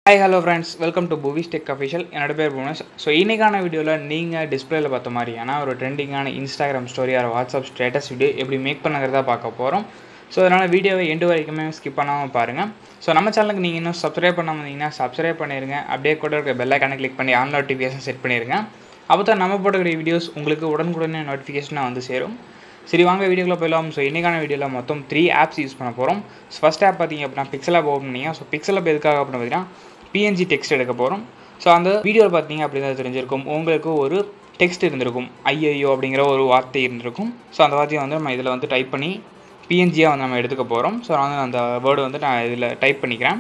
hi hello friends welcome to Buvi's tech official என்னோட பேர் Bhuvanesh so இன்றைக்கான வீடியோவில் நீங்கள் டிஸ்பிளேல பார்த்த மாதிரியான ஒரு ட்ரெண்டிங்கான Instagram story or WhatsApp status video எப்படி மேக் பண்ணுங்கிறதா பார்க்க போகிறோம் ஸோ அதனால் வீடியோவை எண்டு வரைக்குமே ஸ்கிப் பண்ணாமல் பாருங்கள் ஸோ நம்ம சேனலுக்கு நீங்கள் இன்னும் சப்ஸ்கிரைப் பண்ணாமல் இருந்தீங்கன்னா சப்ஸ்கிரைப் பண்ணிடுங்க அப்படியே கூட இருக்க பெல் ஐக்கானை கிளிக் பண்ணி ஆன் நோட்டிஃபிகேஷன் செட் பண்ணிடுங்க அப்போ தான் நம்ம போடக்கூடிய வீடியோஸ் உங்களுக்கு உடனுக்குடனே நோட்டிஃபிகேஷனாக வந்து சேரும் சரி வாங்க வீடியோக்குள்ள போயிடலாம் ஸோ இன்றைக்கான வீடியோவில் மொத்தம் த்ரீ ஆப்ஸ் யூஸ் பண்ண போகிறோம் ஃபஸ்ட் ஆப் பார்த்தீங்க அப்படின்னா பிக்சல் ஆப் ஓப்பன் பண்ணிங்க ஸோ பிக்சல் ஆப் எதுக்காக அப்படின்னு பார்த்தீங்கன்னா பிஎன்ஜி டெக்ஸ்ட் எடுக்க போகிறோம் ஸோ அந்த வீடியோவில் பார்த்தீங்க அப்படி தான் தெரிஞ்சிருக்கும் உங்களுக்கு ஒரு டெக்ஸ்ட் இருந்திருக்கும் ஐஐயோ அப்படிங்கிற ஒரு வார்த்தை இருந்திருக்கும் ஸோ அந்த வார்த்தையை வந்து நம்ம இதில் வந்து டைப் பண்ணி பிஎன்ஜியாக வந்து நம்ம எடுத்துக்க போகிறோம் ஸோ வந்து அந்த வேர்டு வந்து நான் இதில் டைப் பண்ணிக்கிறேன்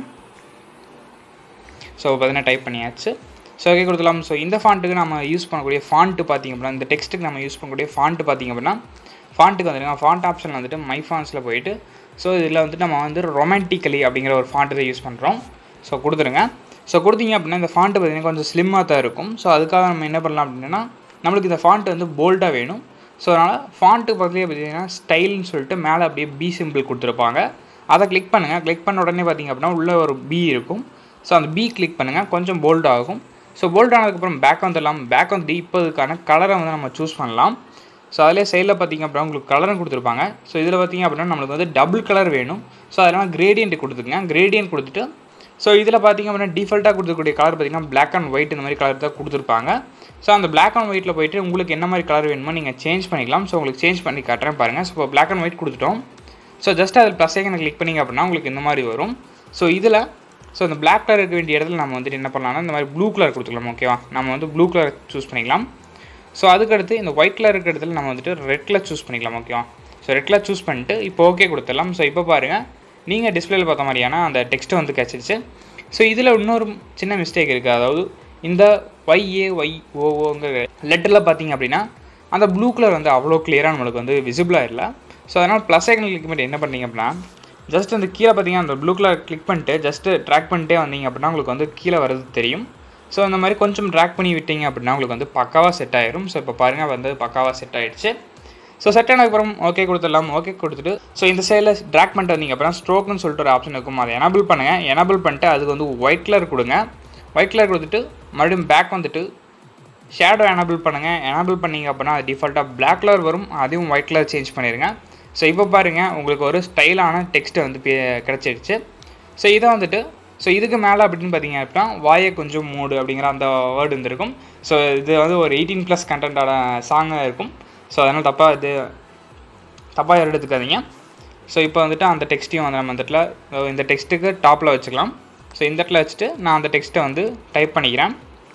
ஸோ பார்த்தீங்கன்னா டைப் பண்ணியாச்சு ஸோ ஓகே கொடுக்கலாம் ஸோ இந்த ஃபாண்ட்டுக்கு நம்ம யூஸ் பண்ணக்கூடிய ஃபாண்ட்டு பார்த்திங்க அப்படின்னா இந்த டெக்ஸ்ட்டுக்கு நம்ம யூஸ் பண்ணக்கூடிய ஃபாண்ட்டு பார்த்திங்க அப்படின்னா ஃபாண்ட்டுக்கு வந்துருங்க ஃபாண்ட் ஆப்ஷன் வந்துட்டு மை ஃபாண்ட்ஸில் போயிட்டு ஸோ இதில் வந்துட்டு நம்ம வந்து ரொமான்டிக்கலி அப்படிங்கிற ஒரு ஃபாண்ட்டு தான் யூஸ் பண்ணுறோம் ஸோ கொடுத்துருங்க ஸோ கொடுத்தீங்க அப்படின்னா இந்த ஃபாண்ட்டு பார்த்திங்கன்னா கொஞ்சம் ஸ்லிம்மாக தான் இருக்கும் ஸோ அதுக்காக நம்ம என்ன பண்ணலாம் அப்படின்னா நம்மளுக்கு இந்த ஃபாண்ட் வந்து போல்டாக வேணும் ஸோ அதனால் ஃபாண்ட்டு பக்கத்துலேயே பார்த்தீங்கன்னா ஸ்டைல்னு சொல்லிட்டு மேலே அப்படியே பி சிம்பிள் கொடுத்துருப்பாங்க அதை கிளிக் பண்ணுங்கள் கிளிக் பண்ண உடனே பார்த்திங்க அப்படின்னா உள்ளே ஒரு பி இருக்கும் ஸோ அந்த பி கிளிக் பண்ணுங்கள் கொஞ்சம் போல்ட் ஆகும் ஸோ போல்ட் ஆனதுக்கப்புறம் பேக் வந்துடலாம் பேக் வந்து இப்போ இதுக்கான கலரை வந்து நம்ம சூஸ் பண்ணலாம் ஸோ அதிலே சைடில் பார்த்திங்க அப்படின்னா உங்களுக்கு கலரும் கொடுத்துருப்பாங்க ஸோ இதில் பார்த்திங்க அப்படின்னா நம்மளுக்கு வந்து டபுள் கலர் வேணும் ஸோ அதனால் கிரேடியன்ட் கொடுத்துருங்க கிரேடியன்ட் கொடுத்துட்டு ஸோ இதில் பார்த்திங்க அப்படின்னா டிஃபால்ட்டாக கொடுத்துருக்கூடிய கலர் பார்த்திங்கன்னா பிளாக் அண்ட் ஒயிட் இந்த மாதிரி கலர் தான் கொடுத்துருப்பாங்க ஸோ அந்த பிளாக் அண்ட் ஒயிட்டில் போயிட்டு உங்களுக்கு என்ன மாதிரி கலர் வேணுமோ நீங்கள் சேஞ்ச் பண்ணிக்கலாம் ஸோ உங்களுக்கு சேஞ்ச் பண்ணி காட்டுறேன் பாருங்கள் ஸோ இப்போ பிளாக் அண்ட் ஒயிட் கொடுத்துட்டோம் ஸோ ஜஸ்ட் அதில் ப்ளஸ் ஐக்கனை கிளிக் பண்ணிங்க அப்படின்னா உங்களுக்கு இந்த மாதிரி வரும் ஸோ இதில் ஸோ இந்த பிளாக் கலர் இருக்க வேண்டிய இடத்துல நம்ம வந்துட்டு என்ன பண்ணலாம்னா இந்த மாதிரி ப்ளூ கலர் கொடுத்துக்கலாம் ஓகேவா நம்ம வந்து ப்ளூ கலர் சூஸ் பண்ணிக்கலாம் ஸோ அதுக்கடுத்து இந்த ஒயிட் கலர் இருக்கிற இடத்துல நம்ம வந்துட்டு ரெட் கலர் சூஸ் பண்ணிக்கலாம் ஓகேவா ஸோ ரெட் கலர் சூஸ் பண்ணிட்டு இப்போ ஓகே கொடுத்துடலாம் ஸோ இப்போ பாருங்கள் நீங்கள் டிஸ்பிளேல பார்த்த மாதிரியான அந்த டெக்ஸ்ட்டு வந்து கிடச்சிருச்சு ஸோ இதில் இன்னொரு சின்ன மிஸ்டேக் இருக்குது அதாவது இந்த ஒய்ஏ ஒய் ஓஓங்கிற லெட்டரில் பார்த்தீங்க அப்படின்னா அந்த ப்ளூ கலர் வந்து அவ்வளோ கிளியராக நம்மளுக்கு வந்து விசிபிளாக இல்லை ஸோ அதனால் ப்ளஸ் ஐக்கன் கிளிக் பண்ணி என்ன பண்ணீங்க அப்படின்னா ஜஸ்ட் அந்த கீழே பார்த்தீங்கன்னா அந்த ப்ளூ கலர் கிளிக் பண்ணிட்டு ஜஸ்ட்டு ட்ராக் பண்ணிட்டே வந்தீங்க அப்படின்னா உங்களுக்கு வந்து கீழே வர்றது தெரியும் ஸோ அந்த மாதிரி கொஞ்சம் ட்ராக் பண்ணி விட்டீங்க அப்படின்னா உங்களுக்கு வந்து பக்காவாக செட் ஆயிரும் ஸோ இப்போ பாருங்கள் வந்து பக்காவாக செட் ஆகிடுச்சு ஸோ செட் ஆனதுக்கப்புறம் ஓகே கொடுத்துடலாம் ஓகே கொடுத்துட்டு ஸோ இந்த சைடில் ட்ராக் பண்ணிட்டு வந்தீங்க அப்புறம் ஸ்ட்ரோக்னு சொல்லிட்டு ஒரு ஆப்ஷன் இருக்கும் அதை எனபிள் பண்ணுங்கள் எனபிள் பண்ணிட்டு அதுக்கு வந்து ஒயிட் கலர் கொடுங்க ஒயிட் கலர் கொடுத்துட்டு மறுபடியும் பேக் வந்துட்டு ஷேடோ எனபிள் பண்ணுங்கள் எனபிள் பண்ணிங்க அப்படின்னா அது டிஃபால்ட்டாக பிளாக் கலர் வரும் அதையும் ஒயிட் கலர் சேஞ்ச் பண்ணிடுங்க ஸோ இப்போ பாருங்கள் உங்களுக்கு ஒரு ஸ்டைலான டெக்ஸ்ட்டு வந்து கிடச்சிடுச்சு ஸோ இதை வந்துட்டு ஸோ இதுக்கு மேலே அப்படின்னு பார்த்தீங்க அப்படின்னா வாயை கொஞ்சம் மூடு அப்படிங்கிற அந்த வேர்டு இருந்திருக்கும் ஸோ இது வந்து ஒரு எயிட்டீன் ப்ளஸ் கண்டென்ட்டான சாங்காக இருக்கும் ஸோ அதனால் தப்பாக இது தப்பாக எடுத்துக்காதீங்க ஸோ இப்போ வந்துட்டு அந்த டெக்ஸ்ட்டையும் வந்து நம்ம இந்த இடத்துல இந்த டெக்ஸ்ட்டுக்கு டாப்பில் வச்சுக்கலாம் ஸோ இந்த இடத்துல வச்சுட்டு நான் அந்த டெக்ஸ்ட்டை வந்து டைப் பண்ணிக்கிறேன்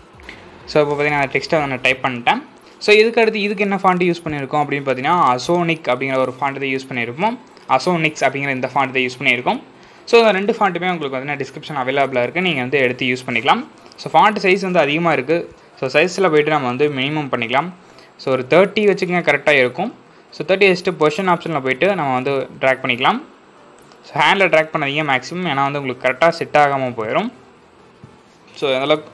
ஸோ இப்போ பார்த்தீங்கன்னா அந்த டெக்ஸ்ட்டை நான் டைப் பண்ணிட்டேன் ஸோ இதுக்கு அடுத்து இதுக்கு என்ன ஃபாண்ட் யூஸ் பண்ணியிருக்கோம் அப்படின்னு பார்த்தீங்கன்னா அசோனிக் அப்படிங்கிற ஒரு ஃபாண்ட் தான் யூஸ் பண்ணியிருப்போம் அசோனிக்ஸ் அப்படிங்கிற இந்த ஃபாண்ட் தான் யூஸ் பண்ணியிருக்கோம் ஸோ இந்த ரெண்டு ஃபாண்ட்டுமே உங்களுக்கு பார்த்தீங்கன்னா டிஸ்கிரிப்ஷன் அவைலபிளாக இருக்குது நீங்கள் வந்து எடுத்து யூஸ் பண்ணிக்கலாம் ஸோ ஃபாண்ட் சைஸ் வந்து அதிகமாக இருக்குது ஸோ சைஸில் போய்ட்டு நம்ம வந்து மினிமம் பண்ணிக்கலாம் ஸோ ஒரு தேர்ட்டி வச்சுக்கங்க கரெக்டாக இருக்கும் ஸோ தேர்ட்டி வச்சுட்டு பொசிஷன் ஆப்ஷனில் போய்ட்டு நம்ம வந்து ட்ராக் பண்ணிக்கலாம் ஸோ ஹேண்டில் ட்ராக் பண்ணாதீங்க மேக்ஸிமம் ஏன்னா வந்து உங்களுக்கு கரெக்டாக செட் ஆகாமல் போயிடும் ஸோ இந்தளவுக்கு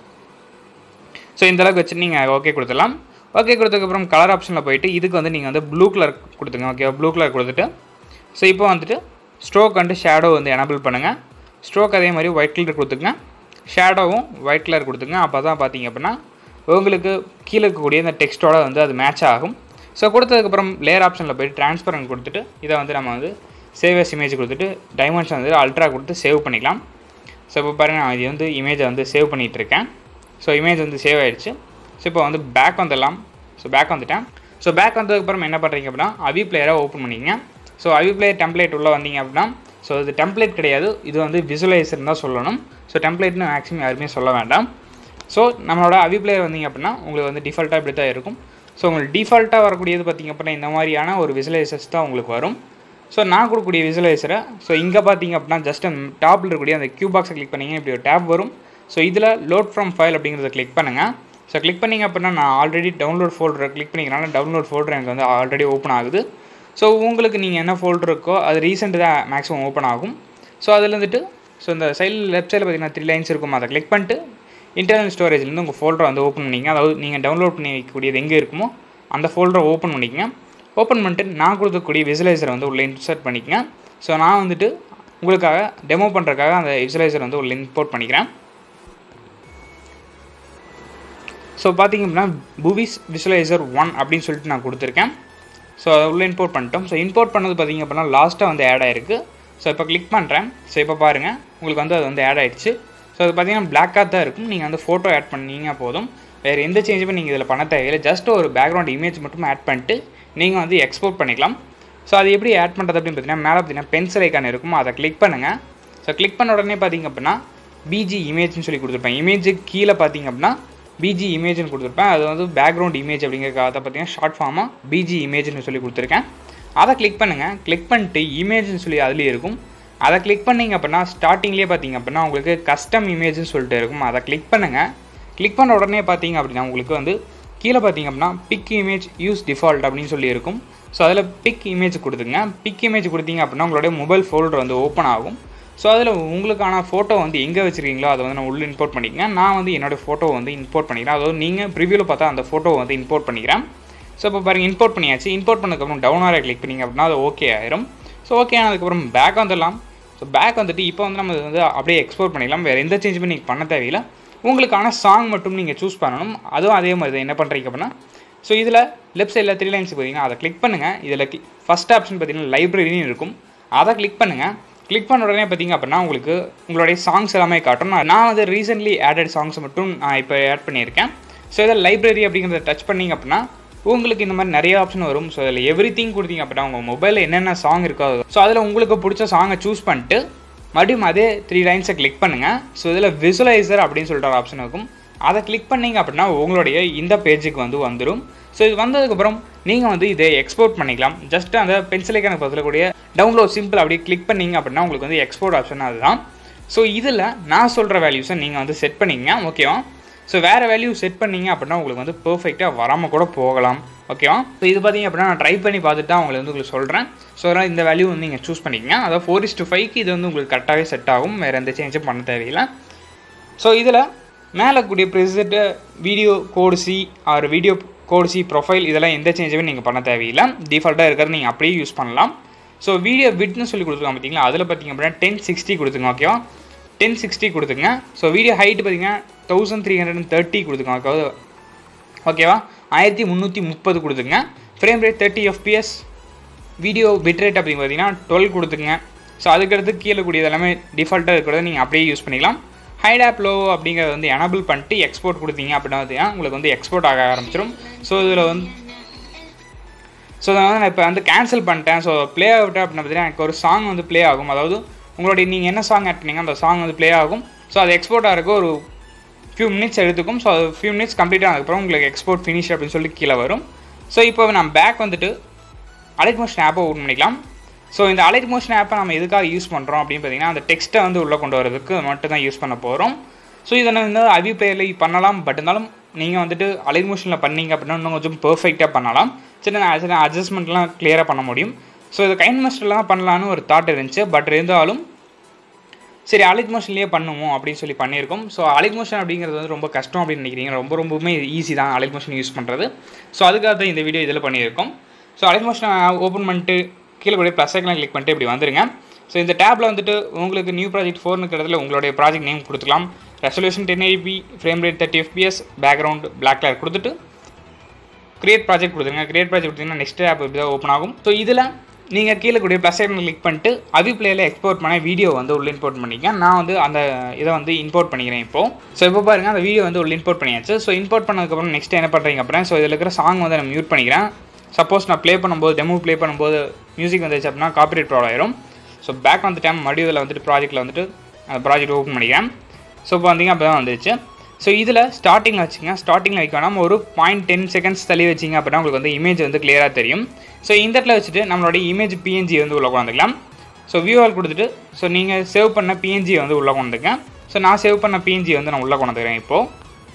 ஸோ இந்தளவுக்கு வச்சு நீங்கள் ஓகே கொடுத்துடலாம் ஓகே கொடுத்ததுக்கப்புறம் கலர் ஆப்ஷனில் போயிட்டு இதுக்கு வந்து நீங்கள் வந்து ப்ளூ கலர் கொடுத்துங்க ஓகே ப்ளூ கலர் கொடுத்துட்டு ஸோ இப்போ வந்துட்டு ஸ்ட்ரோக் அண்டு ஷேடோ வந்து எனபிள் பண்ணுங்கள் ஸ்ட்ரோக் அதே மாதிரி ஒயிட் கலர் கொடுத்துங்க ஷேடோவும் ஒயிட் கலர் கொடுத்துங்க அப்போ தான் பார்த்தீங்க அப்படின்னா உங்களுக்கு கீழே இருக்கக்கூடிய இந்த டெக்ஸ்ட்டோட வந்து அது மேட்ச் ஆகும் ஸோ கொடுத்ததுக்கப்புறம் லேயர் ஆப்ஷனில் போய்ட்டு ட்ரான்ஸ்பரண்ட் கொடுத்துட்டு இதை வந்து நம்ம வந்து சேவஸ் இமேஜ் கொடுத்துட்டு டைமென்ஷன் வந்து அல்ட்ரா கொடுத்து சேவ் பண்ணிக்கலாம் ஸோ இப்போ பாருங்கள் நான் இது வந்து இமேஜை வந்து சேவ் பண்ணிகிட்டு இருக்கேன் ஸோ இமேஜ் வந்து சேவ் ஆகிடுச்சு ஸோ இப்போ வந்து பேக் வந்துடலாம் ஸோ பேக் வந்துட்டேன் ஸோ பேக் வந்ததுக்கப்புறம் என்ன பண்ணுறீங்க அப்படின்னா அவி பிளேயரை ஓப்பன் பண்ணிக்கங்க ஸோ அவி பிளேயர் டெம்ப்ளேட் உள்ளே வந்தீங்க அப்படின்னா ஸோ இது டெம்ப்ளேட் கிடையாது இது வந்து விசுவலைசர் தான் சொல்லணும் ஸோ டெம்ப்ளேட்னு மேக்ஸிமம் யாருமே சொல்ல வேண்டாம் ஸோ நம்மளோட அவி பிளேயர் வந்தீங்க அப்படின்னா உங்களுக்கு வந்து டிஃபால்ட்டாக இப்படி தான் இருக்கும் ஸோ உங்களுக்கு டிஃபால்ட்டாக வரக்கூடியது பார்த்திங்க அப்படின்னா இந்த மாதிரியான ஒரு விசுவலைசர்ஸ் தான் உங்களுக்கு வரும் ஸோ நான் கொடுக்கக்கூடிய விசுவலைசரை ஸோ இங்கே பார்த்தீங்க அப்படின்னா ஜஸ்ட் டாப்பில் இருக்கக்கூடிய அந்த கியூ பாக்ஸை கிளிக் பண்ணிங்க இப்படி ஒரு டேப் வரும் ஸோ இதில் லோட் ஃப்ரம் ஃபைல் அப்படிங்கிறத கிளிக் பண்ணுங்கள் ஸோ கிளிக் பண்ணிங்க அப்படின்னா நான் ஆல்ரெடி டவுன்லோட் ஃபோல்டரை கிளிக் பண்ணிக்கிறனால டவுன்லோட் ஃபோல்டர் எனக்கு வந்து ஆல்ரெடி ஓப்பன் ஆகுது ஸோ உங்களுக்கு நீங்கள் என்ன ஃபோல்டர் இருக்கோ அது ரீசெண்ட் தான் மேக்ஸிமம் ஓப்பன் ஆகும் ஸோ அதில் வந்துட்டு ஸோ இந்த சைடில் லெஃப்ட் சைடில் பார்த்தீங்கன்னா த்ரீ லைன்ஸ் இருக்கும் அதை கிளிக் பண்ணிட்டு இன்டர்னல் ஸ்டோரேஜ்லேருந்து உங்கள் ஃபோல்டரை வந்து ஓப்பன் பண்ணிங்க அதாவது நீங்கள் டவுன்லோட் பண்ணி வைக்கக்கூடியது எங்கே இருக்குமோ அந்த ஃபோல்டரை ஓப்பன் பண்ணிக்கங்க ஓப்பன் பண்ணிட்டு நான் கொடுக்கக்கூடிய விசுவலைசரை வந்து உள்ள இன்சர்ட் பண்ணிக்கங்க ஸோ நான் வந்துட்டு உங்களுக்காக டெமோ பண்ணுறதுக்காக அந்த விசுவலைசர் வந்து உள்ள இம்போர்ட் பண்ணிக்கிறேன் ஸோ பார்த்தீங்க அப்படின்னா புவிஸ் விசுவலைசர் ஒன் அப்படின்னு சொல்லிட்டு நான் கொடுத்துருக்கேன் ஸோ அதை உள்ளே இம்போர்ட் பண்ணிட்டோம் ஸோ இம்போர்ட் பண்ணது பார்த்தீங்க அப்படின்னா லாஸ்ட்டாக வந்து ஆட் ஆயிருக்கு ஸோ இப்போ கிளிக் பண்ணுறேன் ஸோ இப்போ பாருங்கள் உங்களுக்கு வந்து அது வந்து ஆட் ஆயிடுச்சு ஸோ அது பார்த்தீங்கன்னா பிளாக்காக தான் இருக்கும் நீங்கள் வந்து ஃபோட்டோ ஆட் பண்ணீங்க போதும் வேறு எந்த சேஞ்சுமே நீங்கள் இதில் பண்ண தேவையில்லை ஜஸ்ட் ஒரு பேக்ரவுண்ட் இமேஜ் மட்டும் ஆட் பண்ணிட்டு நீங்கள் வந்து எக்ஸ்போர்ட் பண்ணிக்கலாம் ஸோ அது எப்படி ஆட் பண்ணுறது அப்படின்னு பார்த்தீங்கன்னா மேலே பார்த்தீங்கன்னா பென்சில் ஐக்கான் இருக்கும் அதை கிளிக் பண்ணுங்கள் ஸோ கிளிக் பண்ண உடனே பார்த்தீங்க அப்படின்னா பிஜி இமேஜ்னு சொல்லி கொடுத்துருப்பேன் இமேஜுக்கு கீழே பார்த்தீங்க அப்படின்னா பிஜி இமேஜ்னு கொடுத்துருப்பேன் அது வந்து பேக்ரவுண்ட் இமேஜ் அப்படிங்கிறக்காக பார்த்தீங்கன்னா ஷார்ட் ஃபார்மாக பிஜி இமேஜ்னு சொல்லி கொடுத்துருக்கேன் அதை கிளிக் பண்ணுங்கள் கிளிக் பண்ணிட்டு இமேஜ்னு சொல்லி அதுலேயே இருக்கும் அதை கிளிக் பண்ணிங்க அப்படின்னா ஸ்டார்டிங்லேயே பார்த்தீங்க அப்படின்னா உங்களுக்கு கஸ்டம் இமேஜ்னு சொல்லிட்டு இருக்கும் அதை கிளிக் பண்ணுங்கள் கிளிக் பண்ண உடனே பார்த்தீங்க அப்படின்னா உங்களுக்கு வந்து கீழே பார்த்தீங்க அப்படின்னா பிக் இமேஜ் யூஸ் டிஃபால்ட் அப்படின்னு சொல்லி இருக்கும் ஸோ அதில் பிக் இமேஜ் கொடுத்துங்க பிக் இமேஜ் கொடுத்தீங்க அப்படின்னா உங்களுடைய மொபைல் ஃபோல்டர் வந்து ஓப்பன் ஆகும் ஸோ அதில் உங்களுக்கான ஃபோட்டோ வந்து எங்கே வச்சுருக்கீங்களோ அதை வந்து நான் உள்ளே இம்போர்ட் பண்ணிக்கங்க நான் வந்து என்னோடய ஃபோட்டோ வந்து இம்போர்ட் பண்ணிக்கிறேன் அதாவது நீங்கள் ப்ரிவியூவில் பார்த்தா அந்த ஃபோட்டோவை வந்து இம்போர்ட் பண்ணிக்கிறேன் ஸோ இப்போ பாருங்கள் இம்போர்ட் பண்ணியாச்சு இம்போர்ட் பண்ணதுக்கப்புறம் டவுன் ஆரை கிளிக் பண்ணிங்க அப்படின்னா அது ஓகே ஆயிரும் ஸோ ஓகே ஆனதுக்கப்புறம் பேக் வந்துடலாம் ஸோ பேக் வந்துட்டு இப்போ வந்து நம்ம வந்து அப்படியே எக்ஸ்போர்ட் பண்ணிடலாம் வேறு எந்த சேஞ்சுமே நீங்கள் பண்ண தேவையில்லை உங்களுக்கான சாங் மட்டும் நீங்கள் சூஸ் பண்ணணும் அதுவும் அதே மாதிரி தான் என்ன பண்ணுறீங்க அப்படின்னா ஸோ இதில் லெஃப்ட் சைடில் த்ரீ லைன்ஸ் பார்த்தீங்கன்னா அதை கிளிக் பண்ணுங்கள் இதில் ஃபஸ்ட் ஆப்ஷன் பார்த்தீங்கன்னா லைப்ரரின்னு இருக்கும் அதை கிளிக் பண்ணுங்கள் கிளிக் பண்ண உடனே பார்த்தீங்க அப்படின்னா உங்களுக்கு உங்களுடைய சாங்ஸ் எல்லாமே காட்டும் நான் நான் வந்து ரீசென்ட்லி ஆடட் சாங்ஸ் மட்டும் நான் இப்போ ஆட் பண்ணியிருக்கேன் ஸோ இதில் லைப்ரரி அப்படிங்கிறத டச் பண்ணிங்க அப்படின்னா உங்களுக்கு இந்த மாதிரி நிறைய ஆப்ஷன் வரும் ஸோ அதில் எவ்ரி திங் கொடுத்தீங்க அப்படின்னா உங்கள் மொபைலில் என்னென்ன சாங் இருக்கோ ஸோ அதில் உங்களுக்கு பிடிச்ச சாங்கை சூஸ் பண்ணிட்டு மறுபடியும் அதே த்ரீ லைன்ஸை கிளிக் பண்ணுங்கள் ஸோ இதில் விசுவலைசர் அப்படின்னு சொல்லிட்டு ஒரு ஆப்ஷன் இருக்கும் அதை கிளிக் பண்ணிங்க அப்படின்னா உங்களுடைய இந்த பேஜுக்கு வந்து வந்துடும் ஸோ இது வந்ததுக்கப்புறம் நீங்கள் வந்து இதை எக்ஸ்போர்ட் பண்ணிக்கலாம் ஜஸ்ட் அந்த பென்சிலைக்கான பக்கத்தில் கூடிய டவுன்லோட் சிம்பிள் அப்படியே கிளிக் பண்ணிங்க அப்படின்னா உங்களுக்கு வந்து எக்ஸ்போர்ட் ஆப்ஷன் அதுதான் ஸோ இதில் நான் சொல்கிற வேல்யூஸை நீங்கள் வந்து செட் பண்ணிங்க ஓகேவா ஸோ வேறு வேல்யூ செட் பண்ணிங்க அப்படின்னா உங்களுக்கு வந்து பர்ஃபெக்டாக வராமல் கூட போகலாம் ஓகேவா ஸோ இது பார்த்தீங்க அப்படின்னா நான் ட்ரை பண்ணி பார்த்துட்டு தான் உங்களுக்கு வந்து உங்களுக்கு சொல்கிறேன் ஸோ அதனால் இந்த வேல்யூ வந்து நீங்கள் சூஸ் பண்ணிக்கங்க அதாவது ஃபோர் இஸ் டு ஃபைவ்க்கு இது வந்து உங்களுக்கு கரெக்டாகவே செட் ஆகும் வேறு எந்த சேஞ்சும் பண்ண தேவையில்லை ஸோ இதில் மேலே கூடிய present video code C R video code C profile இதெல்லாம் எந்த சேஞ்சுமே நீங்கள் பண்ண தேவையில்லை டிஃபால்ட்டாக இருக்கிறது நீங்கள் அப்படியே யூஸ் பண்ணலாம் ஸோ வீடியோ விட்னு சொல்லி கொடுத்துருக்காங்க பார்த்தீங்களா அதில் பார்த்தீங்க அப்படின்னா டென் சிக்ஸ்டி கொடுத்துங்க ஓகேவா டென் சிக்ஸ்டி கொடுத்துங்க ஸோ வீடியோ ஹைட் பார்த்தீங்கன்னா thousand three hundred and thirty கொடுத்துங்க ஓகே ஓகேவா ஆயிரத்தி முந்நூற்றி முப்பது கொடுத்துங்க frame rate thirty FPS video bit rate அப்படின்னு பார்த்தீங்கன்னா டுவெல் கொடுத்துங்க ஸோ அதுக்கடுத்து கீழே கூடியது எல்லாமே டிஃபால்ட்டாக இருக்கிறத நீங்கள் அப்படியே யூஸ் பண்ணிக்கலாம் ஹைட் ஆப் லோ அப்படிங்கிறத வந்து எனபிள் பண்ணிட்டு எக்ஸ்போர்ட் கொடுத்தீங்க அப்படின்னா பார்த்தீங்கன்னா உங்களுக்கு வந்து எக்ஸ்போர்ட் ஆக ஆரம்பிச்சிடும் ஸோ இதில் வந்து ஸோ அதை வந்து நான் இப்போ வந்து கேன்சல் பண்ணிட்டேன் ஸோ ப்ளே ஆகிட்டேன் அப்படின்னு பார்த்தீங்கன்னா எனக்கு ஒரு சாங் வந்து ப்ளே ஆகும் அதாவது உங்களுடைய நீங்கள் என்ன சாங் ஆட் பண்ணீங்க அந்த சாங் வந்து ப்ளே ஆகும் ஸோ அது எக்ஸ்போர்ட் ஆகிறதுக்கு ஒரு ஃபியூ மினிட்ஸ் எடுத்துக்கும் ஸோ அது ஃபியூ மினிட்ஸ் கம்ப்ளீட் ஆனதுக்கப்புறம் உங்களுக்கு எக்ஸ்போர்ட் ஃபினிஷ் அப்படின்னு சொல்லி கீழே வரும் ஸோ இப்போ நான் பேக் வந்துட்டு அலைட் மோஷன் ஆப்பை ஓப்பன் பண்ணிக்கலாம் ஸோ இந்த அலைட் மோஷன் ஆப்பை நம்ம எதுக்காக யூஸ் பண்ணுறோம் அப்படின்னு பார்த்தீங்கன்னா அந்த டெக்ஸ்ட்டை வந்து உள்ளே கொண்டு வரதுக்கு மட்டும் தான் யூஸ் பண்ண போகிறோம் ஸோ இதை வந்து அவி பிளேயரில் பண்ணலாம் பட் இருந்தாலும் நீங்கள் வந்துட்டு அலைட் மோஷனில் பண்ணீங்க அப்படின்னா இன்னும் கொஞ்சம் பர்ஃபெக்டாக பண்ணலாம் சின்ன சின்ன அட்ஜஸ்ட்மெண்ட்லாம் கிளியராக பண்ண முடியும் ஸோ இது கைன் மாஸ்டரில் தான் பண்ணலான்னு ஒரு தாட் இருந்துச்சு பட் இருந்தாலும் சரி அலைட் மோஷன்லேயே பண்ணுவோம் அப்படின்னு சொல்லி பண்ணியிருக்கோம் ஸோ அலைட் மோஷன் அப்படிங்கிறது வந்து ரொம்ப கஷ்டம் அப்படின்னு நினைக்கிறீங்க ரொம்ப ரொம்பவுமே ஈஸி தான் அலைட் மோஷன் யூஸ் பண்ணுறது ஸோ அதுக்காக தான் இந்த வீடியோ இதில் பண்ணியிருக்கோம் ஸோ அலைட் மோஷனை ஓப்பன் பண்ணிட்டு கீழே கூட ப்ளஸ் ஐக்கெலாம் கிளிக் பண்ணிட்டு இப்படி வந்துருங்க ஸோ இந்த டேப்பில் வந்துட்டு உங்களுக்கு நியூ ப்ராஜெக்ட் ஃபோர்னு இடத்துல உங்களுடைய ப்ராஜெக்ட் நேம் கொடுத்துக்கலாம் resolution ten IP frame rate thirty FPS background black colour கொடுத்துட்டு கிரியேட் ப்ராஜெக்ட் கொடுத்துருங்க கிரியேட் ப்ராஜெக்ட் கொடுத்தீங்கன்னா நெக்ஸ்ட் ஆப் இப்படி தான் ஓப்பன் ஆகும் ஸோ இதில் நீங்கள் கீழே கூடிய ப்ளஸ் ஐக்கன் கிளிக் பண்ணிட்டு அவி பிளேயில் எக்ஸ்போர்ட் பண்ண வீடியோ வந்து உள்ள இம்போர்ட் பண்ணிக்க நான் வந்து அந்த இதை வந்து இம்போர்ட் பண்ணிக்கிறேன் இப்போது ஸோ இப்போ பாருங்கள் அந்த வீடியோ வந்து உள்ள இம்போர்ட் பண்ணியாச்சு ஸோ இம்போர்ட் பண்ணதுக்கப்புறம் நெக்ஸ்ட் என்ன பண்ணுறீங்க அப்புறம் ஸோ இதில் இருக்கிற சாங் வந்து நான் மியூட் பண்ணிக்கிறேன் சப்போஸ் நான் ப்ளே பண்ணும்போது டெமோ ப்ளே பண்ணும்போது மியூசிக் வந்துச்சு அப்படின்னா காப்பிரைட் ப்ராப்ளம் ஆயிரும் ஸோ பேக் வந்து டைம் மறுபடியும் இதில் வந்துட்டு ப்ராஜெக்ட்டில் வந்துட்டு அந்த ப்ராஜெக்ட் ஓப்பன் பண்ணிக்கிறேன் ஸோ இப்போ வந்தீங்க அப்போ தான் வந்துச்சு ஸோ இதில் ஸ்டார்டிங்கில் வச்சுங்க ஸ்டார்டிங்கில் வைக்க வேணாம் ஒரு பாயிண்ட் டென் செகண்ட்ஸ் தள்ளி வச்சிங்க அப்படின்னா உங்களுக்கு வந்து இமேஜ் வந்து கிளியராக தெரியும் ஸோ இந்த இடத்துல வச்சுட்டு நம்மளோட இமேஜ் பிஎன்ஜி வந்து உள்ளே கொண்டுக்கலாம் ஸோ வியூவால் கொடுத்துட்டு ஸோ நீங்கள் சேவ் பண்ண பிஎன்ஜி வந்து உள்ளே கொண்டுங்க ஸோ நான் சேவ் பண்ண பிஎன்ஜி வந்து நான் உள்ளே கொண்டுக்கிறேன் இப்போது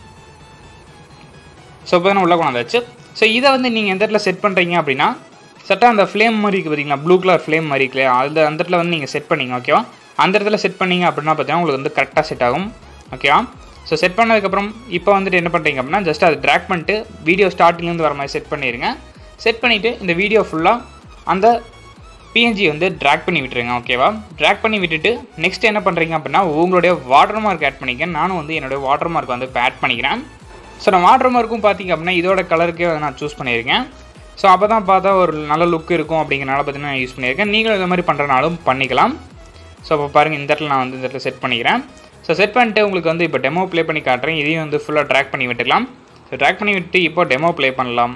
ஸோ இப்போ நான் உள்ளே கொண்டாச்சு ஸோ இதை வந்து நீங்கள் எந்த இடத்துல செட் பண்ணுறீங்க அப்படின்னா செட்டாக அந்த ஃப்ளேம் மாதிரி இருக்குது பார்த்தீங்களா ப்ளூ கலர் ஃப்ளேம் மாதிரி இருக்கு இல்லையா அந்த அந்த இடத்துல வந்து நீங்கள் செட் பண்ணீங்க ஓகேவா அந்த இடத்துல செட் பண்ணீங்க அப்படின்னா பார்த்தீங்கன்னா உங்களுக்கு வந்து கரெக்டாக செட் ஆகும் ஓகேவா ஸோ செட் பண்ணதுக்கப்புறம் இப்போ வந்துட்டு என்ன பண்ணுறீங்க அப்படின்னா ஜஸ்ட் அதை ட்ராக் பண்ணிட்டு வீடியோ ஸ்டார்டிங்லேருந்து வர மாதிரி செட் பண்ணிடுங்க செட் பண்ணிவிட்டு இந்த வீடியோ ஃபுல்லாக அந்த பிஎன்ஜி வந்து ட்ராக் பண்ணி விட்டுருங்க ஓகேவா ட்ராக் பண்ணி விட்டுட்டு நெக்ஸ்ட் என்ன பண்ணுறீங்க அப்படின்னா உங்களுடைய வாட்டர் மார்க் ஆட் பண்ணிக்க நானும் வந்து என்னுடைய வாட்டர் மார்க் வந்து இப்போ ஆட் பண்ணிக்கிறேன் ஸோ நான் வாட்டர் மார்க்கும் பார்த்தீங்க அப்படின்னா இதோட கலருக்கே வந்து நான் சூஸ் பண்ணியிருக்கேன் ஸோ அப்போ தான் பார்த்தா ஒரு நல்ல லுக் இருக்கும் அப்படிங்கிறனால பார்த்தீங்கன்னா நான் யூஸ் பண்ணியிருக்கேன் நீங்களும் இந்த மாதிரி பண்ணுறனாலும் பண்ணிக்கலாம் ஸோ அப்போ பாருங்கள் இந்த இடத்துல நான் வந்து இந்த இடத்துல செட் பண்ணிக்கிறேன் ஸோ செட் பண்ணிட்டு உங்களுக்கு வந்து இப்போ டெமோ ப்ளே பண்ணி காட்டுறேன் இதையும் வந்து ஃபுல்லாக ட்ராக் பண்ணி விட்டுக்கலாம் ஸோ ட்ராக் பண்ணி விட்டு இப்போ டெமோ ப்ளே பண்ணலாம்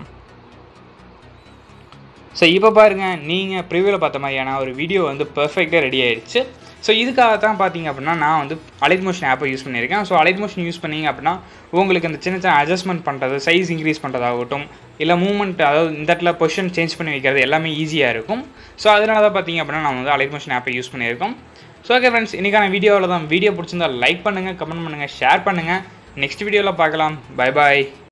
ஸோ இப்போ பாருங்கள் நீங்கள் ப்ரிவியூவில் பார்த்த மாதிரியான ஒரு வீடியோ வந்து பர்ஃபெக்டாக ரெடி ஆயிடுச்சு ஸோ இதுக்காக தான் பார்த்தீங்க அப்படின்னா நான் வந்து அலைட் மோஷன் ஆப்பை யூஸ் பண்ணியிருக்கேன் ஸோ அலைட் மோஷன் யூஸ் பண்ணீங்க அப்படின்னா உங்களுக்கு அந்த சின்ன சின்ன அட்ஜஸ்ட்மெண்ட் பண்ணுறது சைஸ் இன்க்ரீஸ் பண்ணுறதாகட்டும் இல்லை மூவ்மெண்ட் அதாவது இந்த இடத்துல பொசிஷன் சேஞ்ச் பண்ணி வைக்கிறது எல்லாமே ஈஸியாக இருக்கும் ஸோ அதனால தான் பார்த்தீங்க அப்படின்னா நான் வந்து அலைட் மோஷன் ஆப்பை யூஸ் பண்ணியிருக்கோம் ஸோ ஓகே ஃப்ரெண்ட்ஸ் இன்றைக்கான வீடியோவில் தான் வீடியோ பிடிச்சிருந்தா லைக் பண்ணுங்கள் கமெண்ட் பண்ணுங்கள் ஷேர் பண்ணுங்கள் நெக்ஸ்ட் வீடியோவில் பார்க்கலாம் பை பாய்